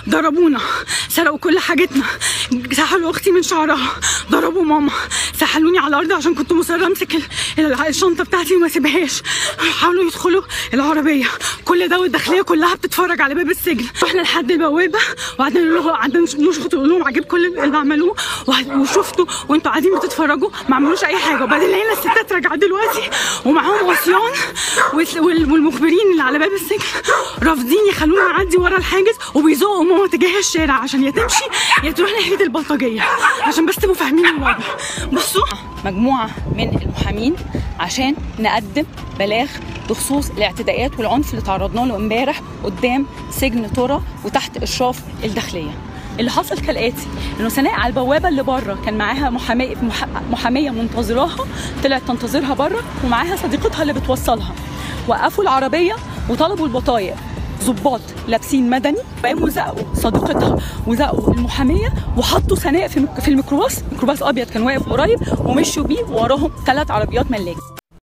ضربونا سرقوا كل حاجتنا سحلوا اختي من شعرها ضربوا ماما سحلوني على الارض عشان كنت مصره امسك ال- ال- الشنطه بتاعتي وما اسيبهاش حاولوا يدخلوا العربيه كل ده والداخليه كلها بتتفرج على باب السجن رحنا لحد البوابه وقعدنا نقول له قعدنا نشخط ونقول لهم عجب كل اللي عملوه وه- وشفتوا وانتوا قاعدين بتتفرجوا ما عملوش اي حاجه وبعدين لقينا الستات راجعه دلوقتي ومعاهم عصيان وال- وال- والمخبرين اللي على باب السجن رافضين يخلونا نعدي ورا الحاجز وبيزقوا ماما تجاه الشارع عشان يا تمشي يا تروح ناحيه البلطجيه عشان بس تبقوا فاهمين الوضع بصوا مجموعه من المحامين عشان نقدم بلاغ بخصوص الاعتداءات والعنف اللي تعرضنا له امبارح قدام سجن ترى وتحت اشراف الداخليه اللي حصل كالاتي انه سناء على البوابه اللي بره كان معاها محاميه مح- محاميه منتظراها طلعت تنتظرها بره ومعاها صديقتها اللي بتوصلها وقفوا العربيه وطلبوا البطايق ضباط لابسين مدني وقاموا زقوا صديقتها وزقوا المحاميه وحطوا سناء في مك- في الميكروباص ميكروباص ابيض كان واقف قريب ومشوا بيه ووراهم ثلاث عربيات ملاك